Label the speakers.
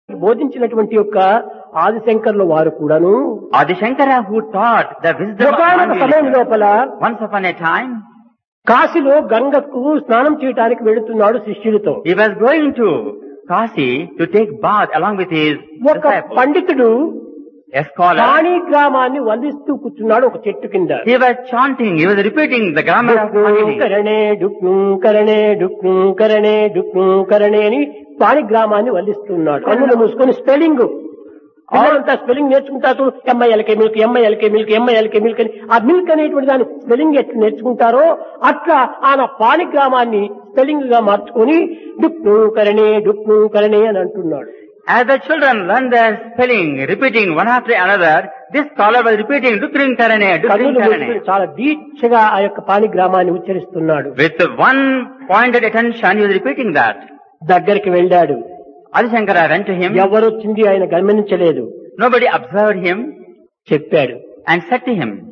Speaker 1: బోధించినటువంటి యొక్క ఆదిశంకర్ల వారు కూడాను
Speaker 2: Adi Shankara who taught the wisdom of
Speaker 1: ఒకనొక సమయం
Speaker 2: non-dualism.
Speaker 1: లోపల
Speaker 2: Once upon a time,
Speaker 1: కాశీలో గంగకు స్నానం చేయడానికి వెళుతున్నాడు శిష్యులతో
Speaker 2: he was going to Kasi to take bath along with his
Speaker 1: ఒక
Speaker 2: disciples.
Speaker 1: పండితుడు
Speaker 2: A scholar,
Speaker 1: పాణి గ్రామాన్ని వల్లిస్తూ కూర్చున్నాడు ఒక చెట్టు కింద
Speaker 2: he was chanting, he was repeating the grammar of Panini.
Speaker 1: కరణే డుక్ను కరణే డుక్ను కరణే డుక్ను కరణే అని పాణి గ్రామాన్ని వల్లిస్తున్నాడు కన్నులు మూసుకొని స్పెల్లింగ్ అంతా స్పెల్లింగ్ నేర్చుకుంటారు M I L K milk M I L K milk M I L K milk అని ఆ మిల్క్ అనేటువంటి దాని స్పెల్లింగ్ ఎట్లా నేర్చుకుంటారో అట్లా ఆయన పాణి గ్రామాన్ని స్పెల్లింగ్ గా మార్చుకొని డుక్ను కరణే డుక్ను కరణే అని అంటున్నాడు
Speaker 2: As the children learn their spelling, repeating one after another, this scholar was repeating Dukring Karane, Dukring
Speaker 1: కన్నులు మూసుకొని
Speaker 2: Karane.
Speaker 1: చాలా దీక్షగా ఆ యొక్క పాణి గ్రామాన్ని ఉచ్చరిస్తున్నాడు
Speaker 2: With one pointed attention, he was repeating that.
Speaker 1: దగ్గరికి వెళ్ళాడు
Speaker 2: Adi Shankara went to him,
Speaker 1: ఎవరొచ్చింది ఆయన గమనించలేదు
Speaker 2: nobody observed him
Speaker 1: చెప్పాడు
Speaker 2: and said to him,